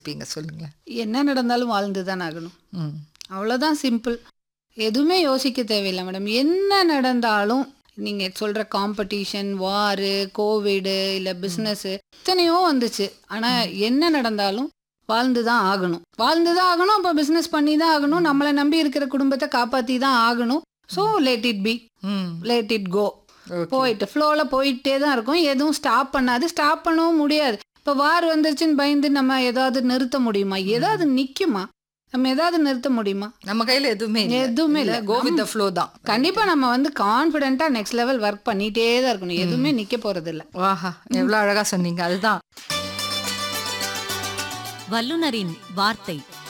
இருப்பீங்க சொல்லுங்களேன் என்ன நடந்தாலும் வாழ்ந்து தான் ஆகணும் ம் அவ்வளோதான் சிம்பிள் எதுவுமே யோசிக்க தேவையில்லை மேடம் என்ன நடந்தாலும் நீங்கள் சொல்கிற காம்படிஷன் வாரு கோவிடு இல்லை பிஸ்னஸ்ஸு எத்தனையோ வந்துச்சு ஆனால் என்ன நடந்தாலும் வாழ்ந்து தான் ஆகணும் வாழ்ந்து தான் ஆகணும் அப்போ பிஸ்னஸ் பண்ணி தான் ஆகணும் நம்மளை நம்பி இருக்கிற குடும்பத்தை காப்பாற்றி தான் ஆகணும் ஸோ லெட் இட் பி ம் லெட் இட் கோ ஓகே போயிட்டு ஃப்ளோவில் போயிட்டே தான் இருக்கும் எதுவும் ஸ்டாப் பண்ணாது ஸ்டாப் பண்ணவும் முடியாது இப்போ வார் வந்துருச்சுன்னு பயந்து நம்ம ஏதாவது நிறுத்த முடியுமா ஏதாவது நிற்குமா நம்ம ஏதாவது நிறுத்த முடியுமா நம்ம கையில எதுவுமே இல்ல. எதுவுமே இல்ல இல்ல. கோ வித் த ஃப்ளோ தான் கண்டிப்பா நம்ம வந்து கான்ஃபிடென்ட்டா நெக்ஸ்ட் லெவல் ஒர்க் பண்ணிட்டே தான் இருக்கணும் எதுவுமே நிக்க போறது இல்ல வாஹா எவ்வளவு அழகா சொன்னீங்க அதுதான் வல்லுனரின் வார்த்தை